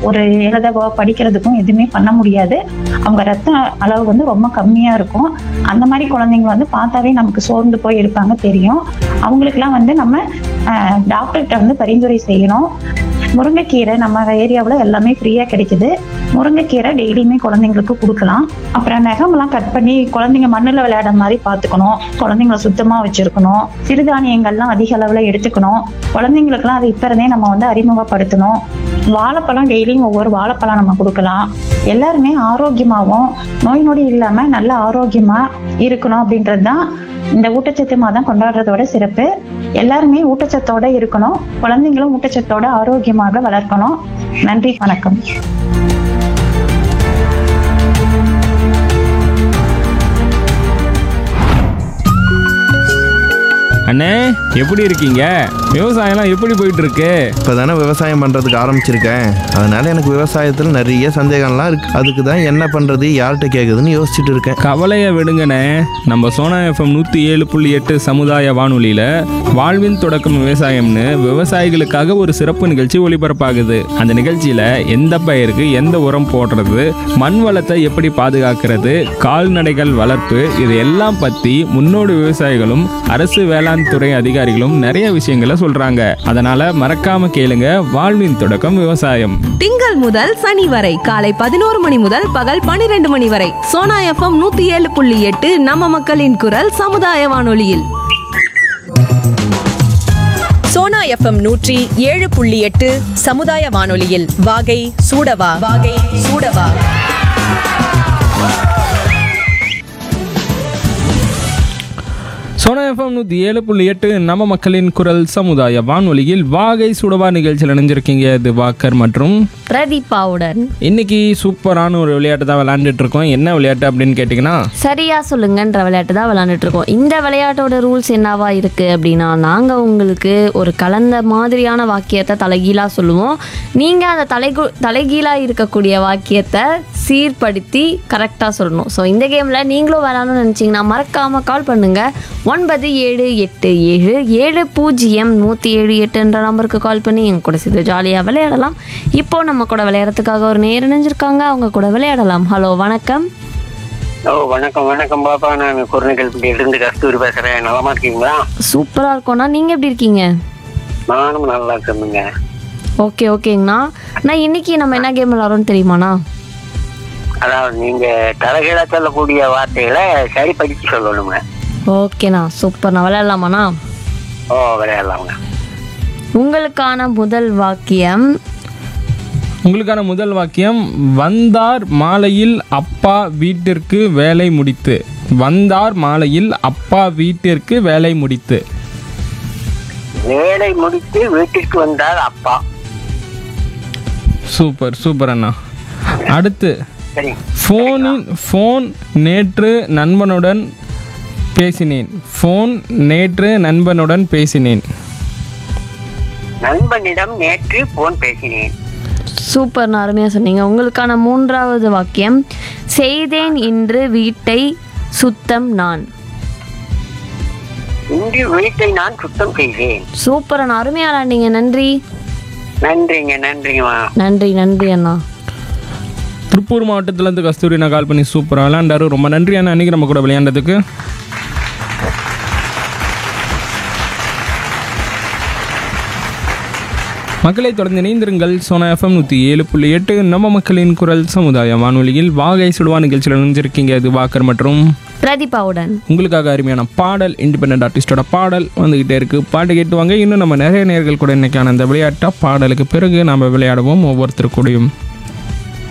ஒரு எழுதவோ படிக்கிறதுக்கும் எதுவுமே பண்ண முடியாது அவங்க ரத்த அளவு வந்து ரொம்ப கம்மியா இருக்கும் அந்த மாதிரி குழந்தைங்க வந்து பார்த்தாவே நமக்கு சோர்ந்து போய் இருப்பாங்க தெரியும் அவங்களுக்குலாம் வந்து நம்ம டாக்டர்கிட்ட வந்து பரிந்துரை செய்யணும் முருங்கைக்கீரை நம்ம ஏரியாவில் எல்லாமே ஃப்ரீயாக கிடைக்குது முருங்கைக்கீரை டெய்லியுமே குழந்தைங்களுக்கு கொடுக்கலாம் அப்புறம் நகமெல்லாம் கட் பண்ணி குழந்தைங்க மண்ணில் விளையாட மாதிரி பார்த்துக்கணும் குழந்தைங்கள சுத்தமாக வச்சிருக்கணும் சிறுதானியங்கள்லாம் அதிக அளவில் எடுத்துக்கணும் குழந்தைங்களுக்குலாம் அது இப்போ இருந்தே நம்ம வந்து அறிமுகப்படுத்தணும் வாழைப்பழம் டெய்லியும் ஒவ்வொரு வாழைப்பழம் நம்ம கொடுக்கலாம் எல்லாருமே ஆரோக்கியமாகவும் நோய் நொடி இல்லாமல் நல்ல ஆரோக்கியமாக இருக்கணும் அப்படின்றது தான் இந்த ஊட்டச்சத்து மாதம் கொண்டாடுறதோட சிறப்பு எல்லாருமே ஊட்டச்சத்தோட இருக்கணும் குழந்தைங்களும் ஊட்டச்சத்தோட ஆரோக்கியமாக வளர்க்கணும் நன்றி வணக்கம் அண்ணே எப்படி இருக்கீங்க விவசாயம்லாம் எப்படி போயிட்டு இருக்கு இப்போ தானே விவசாயம் பண்ணுறதுக்கு ஆரம்பிச்சிருக்கேன் அதனால எனக்கு விவசாயத்தில் நிறைய சந்தேகம்லாம் இருக்கு அதுக்கு தான் என்ன பண்ணுறது யார்கிட்ட கேட்குதுன்னு யோசிச்சுட்டு இருக்கேன் கவலையை விடுங்கண்ணே நம்ம சோனா எஃப்எம் நூற்றி ஏழு புள்ளி எட்டு சமுதாய வானொலியில் வாழ்வின் தொடக்கம் விவசாயம்னு விவசாயிகளுக்காக ஒரு சிறப்பு நிகழ்ச்சி ஒளிபரப்பாகுது அந்த நிகழ்ச்சியில் எந்த பயிருக்கு எந்த உரம் போடுறது மண் வளத்தை எப்படி பாதுகாக்கிறது கால்நடைகள் வளர்ப்பு இது எல்லாம் பற்றி முன்னோடி விவசாயிகளும் அரசு வேளாண் துறை அதிகாரிகளும் நிறைய விஷயங்களை சொல்றாங்க அதனால மறக்காம கேளுங்க வாழ்வின் தொடக்கம் விவசாயம் திங்கள் முதல் சனி வரை காலை பதினோரு மணி முதல் பகல் பனிரெண்டு மணி வரை சோனா எஃப்எம் நூத்தி ஏழு புள்ளி எட்டு நம்ம மக்களின் குரல் சமுதாய வானொலியில் சோனா எஃப்எம் நூற்றி ஏழு புள்ளி எட்டு சமுதாய வானொலியில் வாகை சூடவா வாகை சூடவா சோனா எஃப்எம் நூற்றி ஏழு புள்ளி எட்டு நம்ம மக்களின் குரல் சமுதாய வானொலியில் வாகை சுடவா நிகழ்ச்சியில் இணைஞ்சிருக்கீங்க திவாகர் மற்றும் பிரதீபாவுடன் இன்னைக்கு சூப்பரான ஒரு விளையாட்டு தான் விளையாண்டுட்டு இருக்கோம் என்ன விளையாட்டு அப்படின்னு கேட்டிங்கன்னா சரியா சொல்லுங்கன்ற விளையாட்டு தான் விளையாண்டுட்டு இருக்கோம் இந்த விளையாட்டோட ரூல்ஸ் என்னவா இருக்கு அப்படின்னா நாங்க உங்களுக்கு ஒரு கலந்த மாதிரியான வாக்கியத்தை தலைகீழா சொல்லுவோம் நீங்க அந்த தலைகு தலைகீழா இருக்கக்கூடிய வாக்கியத்தை சீர்படுத்தி கரெக்டா சொல்லணும் ஸோ இந்த கேம்ல நீங்களும் விளையாடணும்னு நினைச்சீங்கன்னா மறக்காம கால் பண்ணுங்க ஒன்பது ஏழு எட்டு ஏழு ஏழு பூஜ்ஜியம் நூற்றி ஏழு எட்டுன்ற நம்பருக்கு கால் பண்ணி எங்க கூட சேர்த்து ஜாலியாக விளையாடலாம் இப்போ நம்ம கூட விளையாடுறதுக்காக ஒரு நேர் இணைஞ்சிருக்காங்க அவங்க கூட விளையாடலாம் ஹலோ வணக்கம் ஓ வணக்கம் வணக்கம் பாப்பா நான் குருநகல்பட்டியில இருந்து கஸ்தூரி பேசுறேன் நலமா இருக்கீங்களா சூப்பராக இருக்கோண்ணா நீங்கள் எப்படி இருக்கீங்க நானும் நல்லா இருக்கேனுங்க ஓகே ஓகேங்கண்ணா நான் இன்னைக்கு நம்ம என்ன கேம் விளாட்றோம்னு தெரியுமாண்ணா அதாவது நீங்க தலைகீழா சொல்லக்கூடிய வார்த்தைகளை சரி படிச்சு சொல்லணுங்க ஓகேண்ணா சூப்பர்ண்ணா விளையாடலாமாண்ணா ஓ விளையாடலாங்க உங்களுக்கான முதல் வாக்கியம் உங்களுக்கான முதல் வாக்கியம் வந்தார் மாலையில் அப்பா வீட்டிற்கு வேலை முடித்து வந்தார் மாலையில் அப்பா வீட்டிற்கு வேலை முடித்து வேலை முடித்து வீட்டிற்கு வந்தால் அப்பா சூப்பர் சூப்பர் அண்ணா அடுத்து சரி ஃபோனின் ஃபோன் நேற்று நண்பனுடன் பேசினேன் ஃபோன் நேற்று நண்பனுடன் பேசினேன் நண்பனிடம் நேற்று போன் பேசினேன் சூப்பர்ண்ணா அருமையாக சொன்னீங்க உங்களுக்கான மூன்றாவது வாக்கியம் செய்தேன் இன்று வீட்டை சுத்தம் நான் இன்று வீட்டை நான் சுத்தம் செய்தேன் சூப்பர் அண்ணா அருமையாக விளாண்டீங்க நன்றி நன்றிங்க நன்றிங்கம்மா நன்றி நன்றி அண்ணா திருப்பூர் மாவட்டத்திலேருந்து கஸ்தூரி நான் கால் பண்ணி சூப்பராக விளையாண்டாரு ரொம்ப நன்றி அண்ணா அன்றைக்கி நம்ம கூட விளையாண்டதுக்கு மக்களை தொடர்ந்து இணைந்திருங்கள் சோனா எஃப்எம் நூற்றி ஏழு புள்ளி எட்டு நம்ம மக்களின் குரல் சமுதாய வானொலியில் வாகை சுடுவா நிகழ்ச்சியில் இணைஞ்சிருக்கீங்க இது வாக்கர் மற்றும் பிரதீபாவுடன் உங்களுக்காக அருமையான பாடல் இண்டிபெண்ட் ஆர்டிஸ்டோட பாடல் வந்துகிட்டே இருக்கு பாட்டு கேட்டு வாங்க இன்னும் நம்ம நிறைய நேர்கள் கூட இன்னைக்கான அந்த விளையாட்டா பாடலுக்கு பிறகு நாம் விளையாடுவோம் ஒவ்வொருத்தர் கூடயும்